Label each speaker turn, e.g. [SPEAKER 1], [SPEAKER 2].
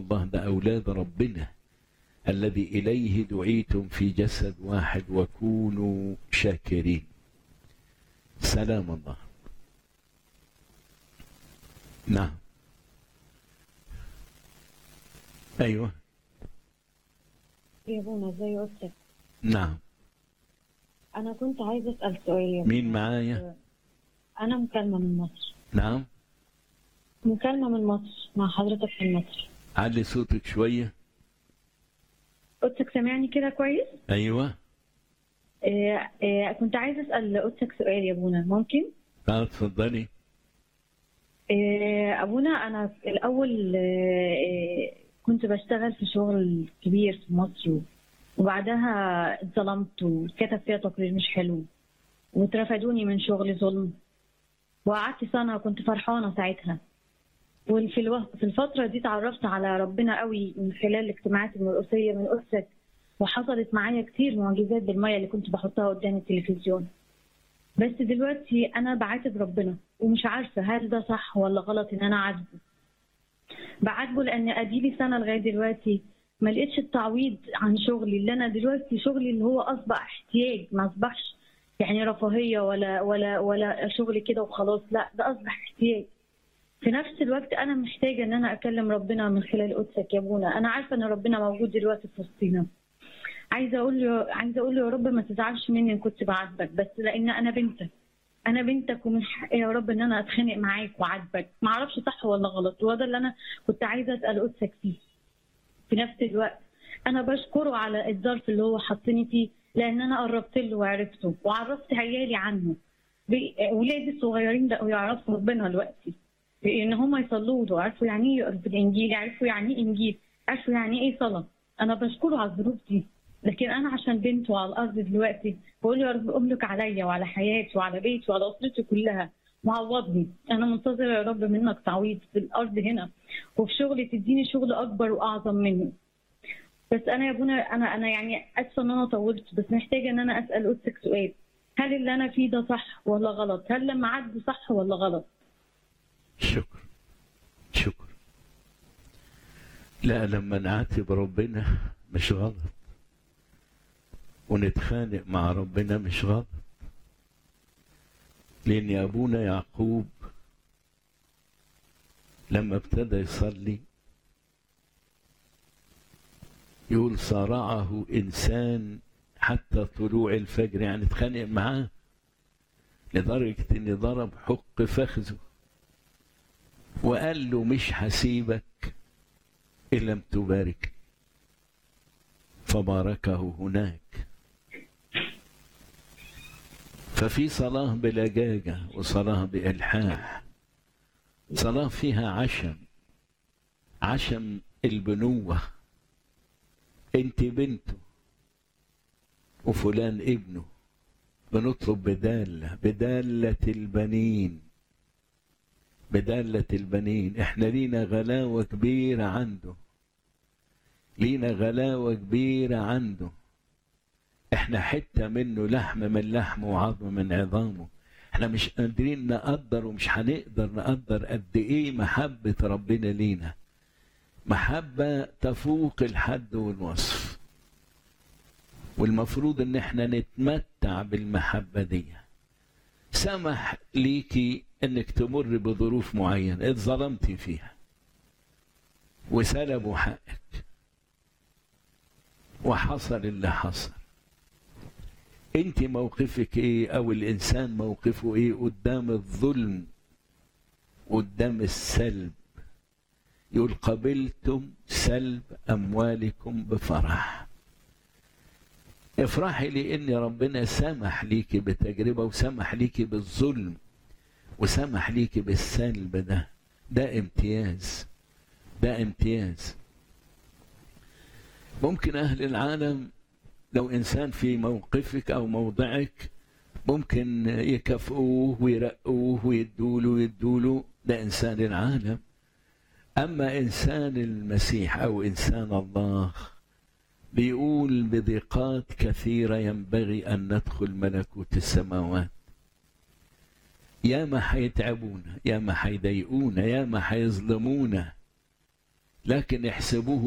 [SPEAKER 1] الله ده أولاد ربنا الذي إليه دعيتم في جسد واحد وكونوا شاكرين سلام الله نعم أيوة
[SPEAKER 2] يا بونا زي قلت
[SPEAKER 1] نعم
[SPEAKER 2] انا كنت عايزه اسال سؤال يا
[SPEAKER 1] مين معايا
[SPEAKER 2] انا مكالمه من مصر
[SPEAKER 1] نعم
[SPEAKER 2] مكالمه من مصر مع حضرتك من مصر
[SPEAKER 1] علي صوتك شوية
[SPEAKER 2] قدسك سامعني كده كويس
[SPEAKER 1] أيوة
[SPEAKER 2] آه آه كنت عايزه اسال قدسك سؤال يا بونا ممكن
[SPEAKER 1] اه اتفضلي
[SPEAKER 2] آه ابونا انا في الاول آه آه كنت بشتغل في شغل كبير في مصر وبعدها اتظلمت واتكتب فيها تقرير مش حلو واترفدوني من شغل ظلم وقعدت سنه كنت فرحانه ساعتها وفي الو... في الفتره دي اتعرفت على ربنا قوي من خلال الاجتماعات المرقصيه من قدسك وحصلت معايا كتير معجزات بالميه اللي كنت بحطها قدام التلفزيون بس دلوقتي انا بعاتب ربنا ومش عارفه هل ده صح ولا غلط ان انا اعاتبه بعاتبه لان اديلي سنه لغايه دلوقتي ما لقيتش التعويض عن شغلي اللي انا دلوقتي شغلي اللي هو اصبح احتياج ما اصبحش يعني رفاهيه ولا ولا ولا شغل كده وخلاص لا ده اصبح احتياج في نفس الوقت انا محتاجه ان انا اكلم ربنا من خلال قدسك يا ابونا انا عارفه ان ربنا موجود دلوقتي في وسطينا عايزه اقول له عايزه اقول له يا رب ما تزعلش مني ان كنت بعاتبك بس لان انا بنتك انا بنتك ومن حقي يا رب ان انا اتخانق معاك وعاتبك ما اعرفش صح ولا غلط وهذا اللي انا كنت عايزه اسال قدسك فيه في نفس الوقت انا بشكره على الظرف اللي هو حطني فيه لان انا قربت له وعرفته وعرفت عيالي عنه ولادي الصغيرين بقوا يعرفوا ربنا دلوقتي ان هم يصلوا له عرفوا يعني ايه يقروا الانجيل عرفوا يعني ايه انجيل عرفوا يعني ايه صلاه انا بشكره على الظروف دي لكن انا عشان بنته على الارض دلوقتي بقول يا رب املك عليا وعلى حياتي وعلى بيتي وعلى اسرتي كلها معوضني انا منتظره يا رب منك تعويض في الارض هنا وفي شغلي تديني شغل اكبر واعظم منه بس انا يا ابونا انا انا يعني اسفه ان انا طولت بس محتاجه ان انا اسال قدسك سؤال هل اللي انا فيه ده صح ولا غلط؟ هل لما عدوا صح ولا غلط؟
[SPEAKER 1] شكرا شكرا لا لما نعاتب ربنا مش غلط ونتخانق مع ربنا مش غلط لأن أبونا يعقوب لما ابتدى يصلي يقول صارعه إنسان حتى طلوع الفجر يعني اتخانق معاه لدرجة إن ضرب حق فخذه وقال له مش هسيبك إن لم تبارك فباركه هناك ففي صلاة بلجاجة وصلاة بإلحاح صلاة فيها عشم عشم البنوة انت بنته وفلان ابنه بنطلب بدالة بدالة البنين بدالة البنين احنا لينا غلاوة كبيرة عنده لينا غلاوة كبيرة عنده احنا حتة منه لحم من لحمه وعظم من عظامه احنا مش قادرين نقدر ومش هنقدر نقدر قد ايه محبة ربنا لينا محبة تفوق الحد والوصف والمفروض ان احنا نتمتع بالمحبة دي سمح ليكي انك تمر بظروف معينة اتظلمتي فيها وسلبوا حقك وحصل اللي حصل انت موقفك ايه او الانسان موقفه ايه قدام الظلم قدام السلب يقول قبلتم سلب اموالكم بفرح افرحي لان ربنا سمح ليكي بتجربه وسمح ليكي بالظلم وسمح ليكي بالسلب ده ده امتياز ده امتياز ممكن اهل العالم لو انسان في موقفك او موضعك ممكن يكافئوه ويرقوه ويدوله ويدوله ده انسان العالم اما انسان المسيح او انسان الله بيقول بضيقات كثيره ينبغي ان ندخل ملكوت السماوات يا ما هيتعبونا يا ما هيضايقونا يا ما هيظلمونا لكن احسبوه